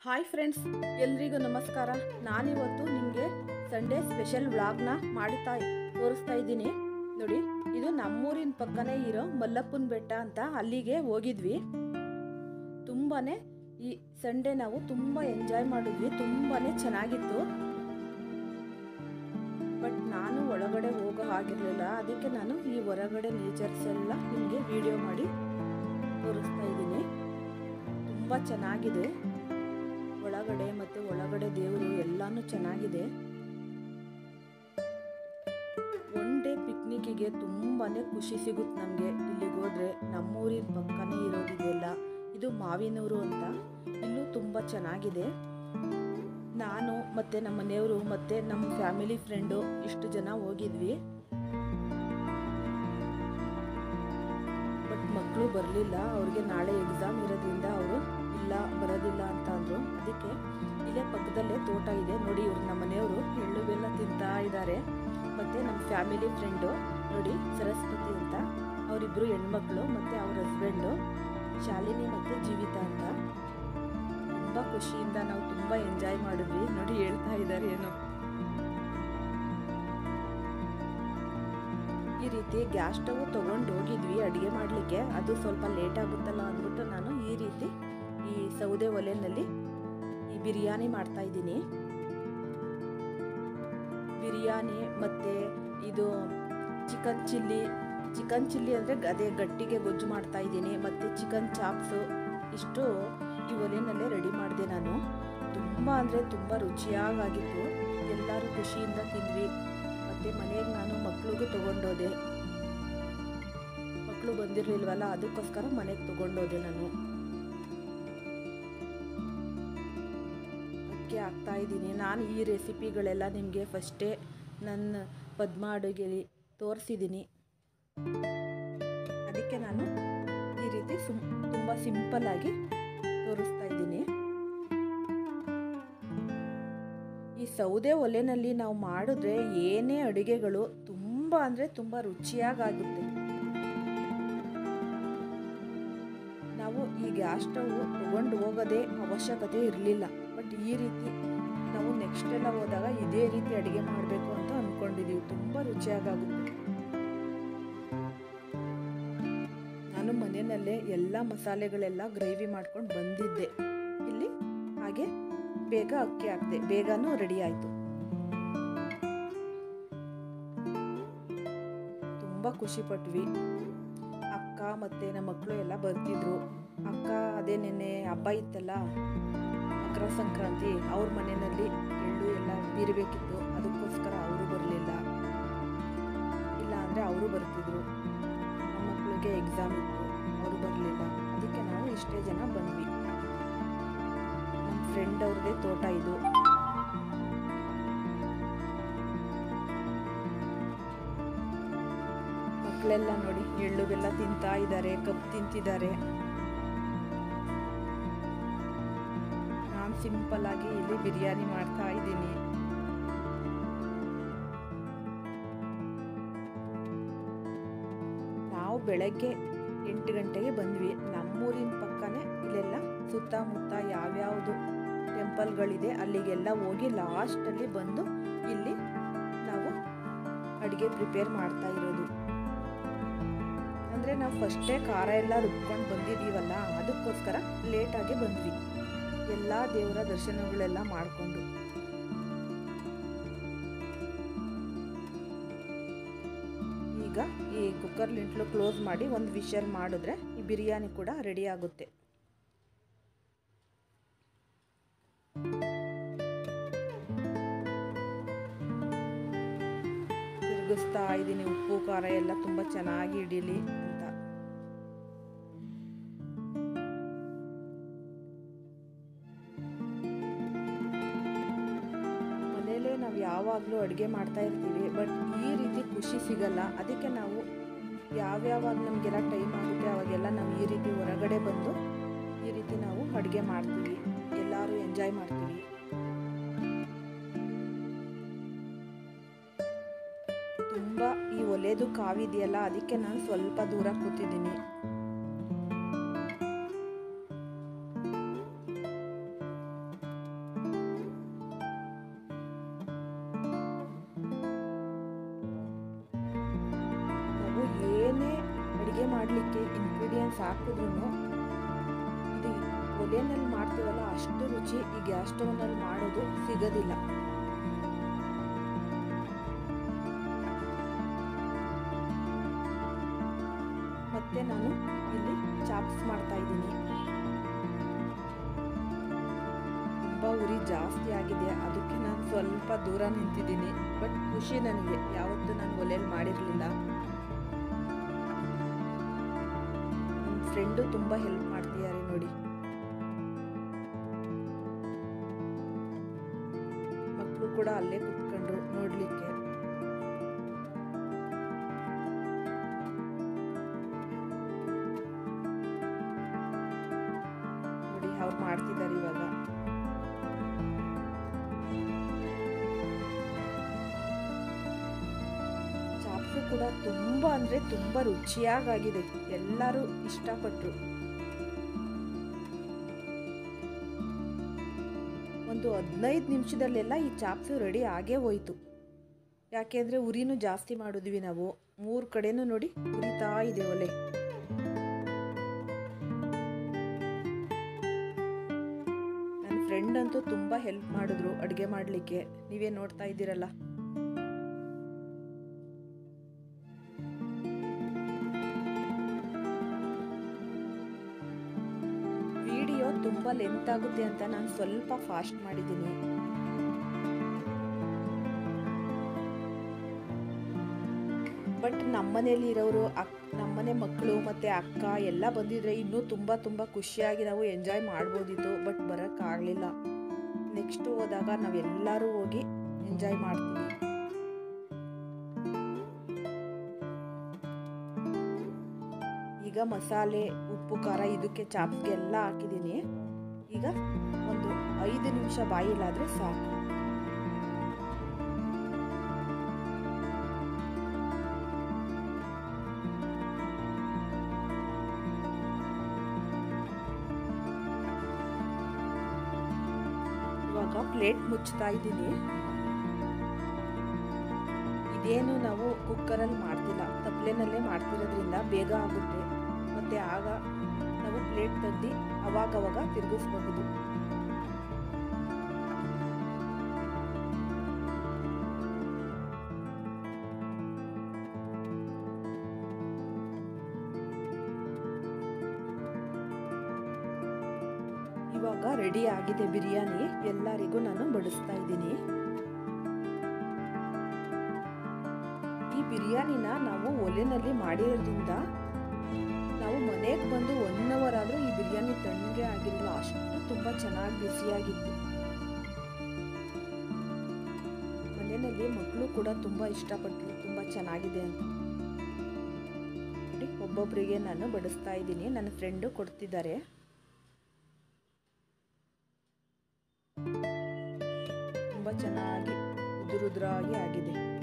hi friends ಎಲ್ರಿಗೂ ನಮಸ್ಕಾರ ನಾನಿವತ್ತು ನಿಮಗೆ ಸಂಡೇ ಸ್ಪೆಷಲ್ ವ್ಲಾಗ್ನ ಮಾಡ್ತಾ ತೋರಿಸ್ತಾ ಇದ್ದೀನಿ ನೋಡಿ ಇದು ನಮ್ಮೂರಿನ ಪಕ್ಕನೇ ಇರೋ ಮಲ್ಲಪ್ಪನ ಬೆಟ್ಟ ಅಂತ ಅಲ್ಲಿಗೆ ಹೋಗಿದ್ವಿ ತುಂಬಾ ಈ ಸಂಡೇ ನಾವು ತುಂಬ ಎಂಜಾಯ್ ಮಾಡಿದ್ವಿ ತುಂಬಾ ಚೆನ್ನಾಗಿತ್ತು ಬಟ್ ನಾನು ಒಳಗಡೆ ಹೋಗೋ ಹಾಗಿರಲಿಲ್ಲ ಅದಕ್ಕೆ ನಾನು ಈ ಹೊರಗಡೆ ನೇಚರ್ಸ್ ಎಲ್ಲ ನಿಮಗೆ ವಿಡಿಯೋ ಮಾಡಿ ತೋರಿಸ್ತಾ ಇದ್ದೀನಿ ತುಂಬ ಚೆನ್ನಾಗಿದೆ ಒಳಗಡೆ ಮತ್ತು ಒಳಗಡೆ ದೇವರು ಎಲ್ಲಾನು ಚೆನ್ನಾಗಿದೆ ಒನ್ ಡೇ ಪಿಕ್ನಿಕ್ಕಿಗೆ ತುಂಬಾ ಖುಷಿ ಸಿಗುತ್ತೆ ನಮಗೆ ಇಲ್ಲಿಗೆ ಹೋದರೆ ನಮ್ಮೂರಿನ ಪಕ್ಕನೇ ಇರೋದಿದೆಯಲ್ಲ ಇದು ಮಾವಿನೂರು ಅಂತ ಇಲ್ಲೂ ತುಂಬ ಚೆನ್ನಾಗಿದೆ ನಾನು ಮತ್ತು ನಮ್ಮ ಮನೆಯವರು ಮತ್ತು ನಮ್ಮ ಫ್ಯಾಮಿಲಿ ಫ್ರೆಂಡು ಇಷ್ಟು ಜನ ಹೋಗಿದ್ವಿ ಬಟ್ ಮಕ್ಕಳು ಬರಲಿಲ್ಲ ಅವ್ರಿಗೆ ನಾಳೆ ಎಕ್ಸಾಮ್ ಇರೋದ್ರಿಂದ ಅವರು ಇಲ್ಲ ಬರೋದಿಲ್ಲ ಅಂತ ಅಂದರು ಅದಕ್ಕೆ ಇಲ್ಲೇ ಪಕ್ಕದಲ್ಲೇ ತೋಟ ಇದೆ ನೋಡಿ ಇವ್ರು ನಮ್ಮ ಮನೆಯವರು ಎಳ್ಳು ಬೆಲ್ಲ ತಿಂತಾ ಇದ್ದಾರೆ ಮತ್ತು ನಮ್ಮ ಫ್ಯಾಮಿಲಿ ಫ್ರೆಂಡು ನೋಡಿ ಸರಸ್ವತಿ ಅಂತ ಅವರಿಬ್ಬರು ಹೆಣ್ಮಕ್ಳು ಮತ್ತು ಅವ್ರ ಹಸ್ಬೆಂಡು ಶಾಲಿನಿ ಮತ್ತು ಜೀವಿತ ಅಂತ ತುಂಬ ಖುಷಿಯಿಂದ ನಾವು ತುಂಬ ಎಂಜಾಯ್ ಮಾಡಿದ್ವಿ ನೋಡಿ ಹೇಳ್ತಾ ಇದ್ದಾರೆ ಏನೋ ಈ ರೀತಿ ಗ್ಯಾಸ್ ಸ್ಟವ್ ತೊಗೊಂಡು ಹೋಗಿದ್ವಿ ಅಡುಗೆ ಮಾಡಲಿಕ್ಕೆ ಅದು ಸ್ವಲ್ಪ ಲೇಟ್ ಆಗುತ್ತಲ್ಲ ಅಂದ್ಬಿಟ್ಟು ನಾನು ಈ ರೀತಿ ಈ ಸೌದೆ ಒಲೆಯಲ್ಲಿ ಈ ಬಿರಿಯಾನಿ ಮಾಡ್ತಾ ಇದ್ದೀನಿ ಬಿರಿಯಾನಿ ಮತ್ತು ಇದು ಚಿಕನ್ ಚಿಲ್ಲಿ ಚಿಕನ್ ಚಿಲ್ಲಿ ಅಂದರೆ ಅದೇ ಗಟ್ಟಿಗೆ ಗೊಜ್ಜು ಮಾಡ್ತಾ ಇದ್ದೀನಿ ಮತ್ತು ಚಿಕನ್ ಚಾಪ್ಸು ಇಷ್ಟು ಈ ಒಲೆಯಲ್ಲೇ ರೆಡಿ ಮಾಡಿದೆ ನಾನು ತುಂಬ ಅಂದರೆ ತುಂಬ ರುಚಿಯಾಗಿತ್ತು ಎಲ್ಲರೂ ಖುಷಿಯಿಂದ ತಿಂದ್ವಿ ಮತ್ತು ಮನೆಗೆ ನಾನು ಮಕ್ಳಿಗೂ ತೊಗೊಂಡೋದೆ ಮಕ್ಕಳು ಬಂದಿರಲಿಲ್ವಲ್ಲ ಅದಕ್ಕೋಸ್ಕರ ಮನೆಗೆ ತೊಗೊಂಡೋದೆ ನಾನು ಅಕ್ಕಿ ಹಾಕ್ತಾ ಇದ್ದೀನಿ ನಾನು ಈ ರೆಸಿಪಿಗಳೆಲ್ಲ ನಿಮಗೆ ಫಸ್ಟೇ ನನ್ನ ಪದ್ಮ ಅಡುಗೆಲಿ ತೋರಿಸಿದ್ದೀನಿ ಅದಕ್ಕೆ ನಾನು ಈ ರೀತಿ ಸುಮ್ ತುಂಬ ಸಿಂಪಲ್ಲಾಗಿ ತೋರಿಸ್ತಾ ಇದ್ದೀನಿ ಈ ಸೌದೆ ಒಲೆನಲ್ಲಿ ನಾವು ಮಾಡಿದ್ರೆ ಏನೇ ಅಡುಗೆಗಳು ತುಂಬ ಅಂದರೆ ತುಂಬ ರುಚಿಯಾಗುತ್ತೆ ನಾವು ಈ ಗ್ಯಾಸ್ ಸ್ಟವ್ ತಗೊಂಡು ಹೋಗೋದೇ ಅವಶ್ಯಕತೆ ಇರಲಿಲ್ಲ ಬಟ್ ಈ ರೀತಿ ನಾವು ನೆಕ್ಸ್ಟ್ ಎಲ್ಲ ಹೋದಾಗ ಇದೇ ರೀತಿ ಅಡುಗೆ ಮಾಡಬೇಕು ಅಂತ ಅಂದ್ಕೊಂಡಿದ್ದೀವಿ ತುಂಬ ರುಚಿಯಾಗುತ್ತೆ ನಾನು ಮನೆಯಲ್ಲೇ ಎಲ್ಲ ಮಸಾಲೆಗಳೆಲ್ಲ ಗ್ರೇವಿ ಮಾಡ್ಕೊಂಡು ಬಂದಿದ್ದೆ ಇಲ್ಲಿ ಹಾಗೆ ಬೇಗ ಅಕ್ಕಿ ಹಾಕಿದೆ ಬೇಗನೂ ರೆಡಿ ಆಯಿತು ತುಂಬ ಖುಷಿ ಪಟ್ವಿ ಅಕ್ಕ ಮತ್ತು ನಮ್ಮ ಮಕ್ಕಳು ಎಲ್ಲ ಬರ್ತಿದ್ರು ಅಕ್ಕ ಅದೇ ನೆನ್ನೆ ಹಬ್ಬ ಇತ್ತಲ್ಲ ಮಕರ ಸಂಕ್ರಾಂತಿ ಅವ್ರ ಮನೆಯಲ್ಲಿ ಎಳ್ಳು ಎಲ್ಲ ಬೀರಬೇಕಿತ್ತು ಅದಕ್ಕೋಸ್ಕರ ಅವರು ಬರಲಿಲ್ಲ ಇಲ್ಲ ಅಂದರೆ ಅವರು ಬರ್ತಿದ್ರು ನಮ್ಮ ಮಕ್ಕಳಿಗೆ ಎಕ್ಸಾಮ್ ಇತ್ತು ಅವರು ಬರಲಿಲ್ಲ ಅದಕ್ಕೆ ನಾವು ಇಷ್ಟೇ ಜನ ಬಂದ್ವಿ ನಮ್ಮ ಫ್ರೆಂಡ್ ಅವ್ರದ್ದೇ ತೋಟ ಇದು ಮಕ್ಕಳೆಲ್ಲ ನೋಡಿ ಎಳ್ಳು ಬೆಲ್ಲ ತಿಂತಾ ಇದ್ದಾರೆ ಕಪ್ ತಿಂತಿದ್ದಾರೆ ನಾನು ಸಿಂಪಲ್ ಆಗಿ ಇಲ್ಲಿ ಬಿರಿಯಾನಿ ಮಾಡ್ತಾ ಇದ್ದೀನಿ ನಾವು ಬೆಳಗ್ಗೆ ಎಂಟು ಗಂಟೆಗೆ ಬಂದ್ವಿ ನಮ್ಮೂರಿನ ಪಕ್ಕನೇ ಇಲ್ಲೆಲ್ಲ ಸುತ್ತಮುತ್ತ ಯಾವ್ಯಾವುದು ಟೆಂಪಲ್ಗಳಿದೆ ಅಲ್ಲಿಗೆಲ್ಲ ಹೋಗಿ ಲಾಸ್ಟಲ್ಲಿ ಬಂದು ಇಲ್ಲಿ ನಾವು ಅಡುಗೆ ಪ್ರಿಪೇರ್ ಮಾಡ್ತಾ ಇರೋದು ಅಂದರೆ ನಾವು ಫಸ್ಟೇ ಖಾರ ಎಲ್ಲ ರುಬ್ಕೊಂಡು ಬಂದಿದ್ದೀವಲ್ಲ ಅದಕ್ಕೋಸ್ಕರ ಲೇಟಾಗಿ ಬಂದ್ವಿ ಎಲ್ಲ ದೇವರ ದರ್ಶನಗಳೆಲ್ಲ ಮಾಡಿಕೊಂಡು ಈಗ ಈ ಕುಕ್ಕರ್ ಲಿಂಟ್ಲು ಕ್ಲೋಸ್ ಮಾಡಿ ಒಂದು ವಿಷಲ್ ಮಾಡಿದ್ರೆ ಈ ಬಿರಿಯಾನಿ ಕೂಡ ರೆಡಿ ಆಗುತ್ತೆ ತಿರುಗಿಸ್ತಾ ಇದ್ದೀನಿ ಉಪ್ಪು ಖಾರ ಎಲ್ಲ ತುಂಬ ಚೆನ್ನಾಗಿ ಹಿಡೀಲಿ ಅಂತ ಮನೇಲೇ ನಾವು ಯಾವಾಗಲೂ ಅಡುಗೆ ಮಾಡ್ತಾ ಇರ್ತೀವಿ ಬಟ್ ಈ ರೀತಿ ಖುಷಿ ಸಿಗಲ್ಲ ಅದಕ್ಕೆ ನಾವು ಯಾವ್ಯಾವಾಗ ನಮಗೆಲ್ಲ ಟೈಮ್ ಆಗುತ್ತೆ ಅವಾಗೆಲ್ಲ ನಾವು ಈ ರೀತಿ ಹೊರಗಡೆ ಬಂದು ಈ ರೀತಿ ನಾವು ಅಡುಗೆ ಮಾಡ್ತೀವಿ ಎಲ್ಲರೂ ಎಂಜಾಯ್ ಮಾಡ್ತೀವಿ ತುಂಬ ಈ ಒಲೆದು ಕಾವಿದೆಯಲ್ಲ ಅದಕ್ಕೆ ನಾನು ಸ್ವಲ್ಪ ದೂರ ಕೂತಿದ್ದೀನಿ ಮಾಡಲಿಕ್ಕೆ ಇಂಗ್ರೀಡಿಯೆಂಟ್ಸ್ ಹಾಕಿದ್ರು ಇದು ಒಲೆಯಲ್ಲಿ ಮಾಡ್ತೀವಲ್ಲ ಅಷ್ಟು ರುಚಿ ಈ ಗ್ಯಾಸ್ ಸ್ಟವ್ನಲ್ಲಿ ಮಾಡೋದು ಸಿಗೋದಿಲ್ಲ ಮತ್ತೆ ನಾನು ಇಲ್ಲಿ ಚಾಪ್ಸ್ ಮಾಡ್ತಾ ಇದ್ದೀನಿ ತುಂಬ ಉರಿ ಜಾಸ್ತಿ ಆಗಿದೆ ಅದಕ್ಕೆ ನಾನು ಸ್ವಲ್ಪ ದೂರ ನಿಂತಿದ್ದೀನಿ ಬಟ್ ಖುಷಿ ನನಗೆ ಯಾವತ್ತೂ ನಾನು ಒಲೆಯಲ್ಲಿ ಮಾಡಿರಲಿಲ್ಲ ನನ್ನ ಫ್ರೆಂಡು ತುಂಬ ಹೆಲ್ಪ್ ಮಾಡ್ತಿದ್ದಾರೆ ನೋಡಿ ಮಕ್ಕಳು ಕೂಡ ಅಲ್ಲೇ ಕುತ್ಕೊಂಡ್ರು ನೋಡಲಿಕ್ಕೆ ನೋಡಿ ಅವ್ರು ಮಾಡ್ತಿದ್ದಾರೆ ಇವಾಗ ಚಾಪ್ಸು ಕೂಡ ತುಂಬ ಅಂದರೆ ತುಂಬ ರುಚಿಯಾಗಿದೆ ಎಲ್ಲರೂ ಇಷ್ಟಪಟ್ಟರು ಒಂದು ಹದಿನೈದು ನಿಮಿಷದಲ್ಲೆಲ್ಲ ಈ ಚಾಪ್ಸು ರೆಡಿ ಆಗೇ ಹೋಯ್ತು ಯಾಕೆಂದರೆ ಉರಿನೂ ಜಾಸ್ತಿ ಮಾಡಿದ್ವಿ ನಾವು ಮೂರು ಕಡೆನೂ ನೋಡಿ ಉರಿತಾ ಇದೆ ಒಲೆ ನನ್ನ ಫ್ರೆಂಡ್ ಅಂತೂ ತುಂಬ ಹೆಲ್ಪ್ ಮಾಡಿದ್ರು ಅಡುಗೆ ಮಾಡಲಿಕ್ಕೆ ನೀವೇ ನೋಡ್ತಾ ಇದ್ದೀರಲ್ಲ ವಿಡಿಯೋ ತುಂಬ ಲೆಂತ್ ಆಗುತ್ತೆ ಅಂತ ನಾನು ಸ್ವಲ್ಪ ಫಾಸ್ಟ್ ಮಾಡಿದ್ದೀನಿ ಬಟ್ ನಮ್ಮನೇಲಿ ಇರೋರು ಅಕ್ ನಮ್ಮನೆ ಮಕ್ಕಳು ಮತ್ತು ಅಕ್ಕ ಎಲ್ಲ ಬಂದಿದ್ರೆ ಇನ್ನೂ ತುಂಬ ತುಂಬ ಖುಷಿಯಾಗಿ ನಾವು ಎಂಜಾಯ್ ಮಾಡ್ಬೋದಿತ್ತು ಬಟ್ ಬರೋಕ್ಕಾಗಲಿಲ್ಲ ನೆಕ್ಸ್ಟ್ ಹೋದಾಗ ನಾವೆಲ್ಲರೂ ಹೋಗಿ ಎಂಜಾಯ್ ಮಾಡ್ತೀವಿ ಈಗ ಮಸಾಲೆ ಉಪ್ಪು ಖಾರ ಇದಕ್ಕೆ ಚಾಪ್ಸ್ಗೆ ಎಲ್ಲ ಹಾಕಿದ್ದೀನಿ ಈಗ ಒಂದು ಐದು ನಿಮಿಷ ಬಾಯಿಲಾದರೆ ಸಾಕು ಇವಾಗ ಪ್ಲೇಟ್ ಮುಚ್ತಾ ಇದ್ದೀನಿ ಇದೇನು ನಾವು ಕುಕ್ಕರಲ್ಲಿ ಮಾಡ್ತಿಲ್ಲ ತಪ್ಪಲೆನಲ್ಲೇ ಮಾಡ್ತಿರೋದ್ರಿಂದ ಬೇಗ ಆಗುತ್ತೆ ಮತ್ತು ಆಗ ನಾವು ಪ್ಲೇಟ್ ತೆಗ್ದು ಅವಾಗವಾಗ ತಿರುಗಿಸ್ಬಹುದು ಇವಾಗ ರೆಡಿ ಆಗಿದೆ ಬಿರಿಯಾನಿ ಎಲ್ಲರಿಗೂ ನಾನು ಬಡಿಸ್ತಾ ಇದ್ದೀನಿ ಈ ಬಿರಿಯಾನಿನ ನಾವು ಒಲೆನಲ್ಲಿ ಮಾಡಿರೋದ್ರಿಂದ ನಾವು ಮನೆಗೆ ಬಂದು ಒನ್ ಅವರ್ ಆದರೂ ಈ ಬಿರಿಯಾನಿ ತಣ್ಣಗೆ ಆಗಿರಲಿಲ್ಲ ಅಷ್ಟು ತುಂಬ ಚೆನ್ನಾಗಿ ಬಿಸಿಯಾಗಿತ್ತು ಮನೆಯಲ್ಲಿ ಮಕ್ಕಳು ಕೂಡ ತುಂಬ ಇಷ್ಟಪಟ್ಟರು ತುಂಬ ಚೆನ್ನಾಗಿದೆ ಅಂತ ನೋಡಿ ಒಬ್ಬೊಬ್ಬರಿಗೆ ನಾನು ಬಡಿಸ್ತಾ ಇದ್ದೀನಿ ನನ್ನ ಫ್ರೆಂಡು ಕೊಡ್ತಿದ್ದಾರೆ ತುಂಬ ಚೆನ್ನಾಗಿ ಉದುರುದ್ರಾಗಿ ಆಗಿದೆ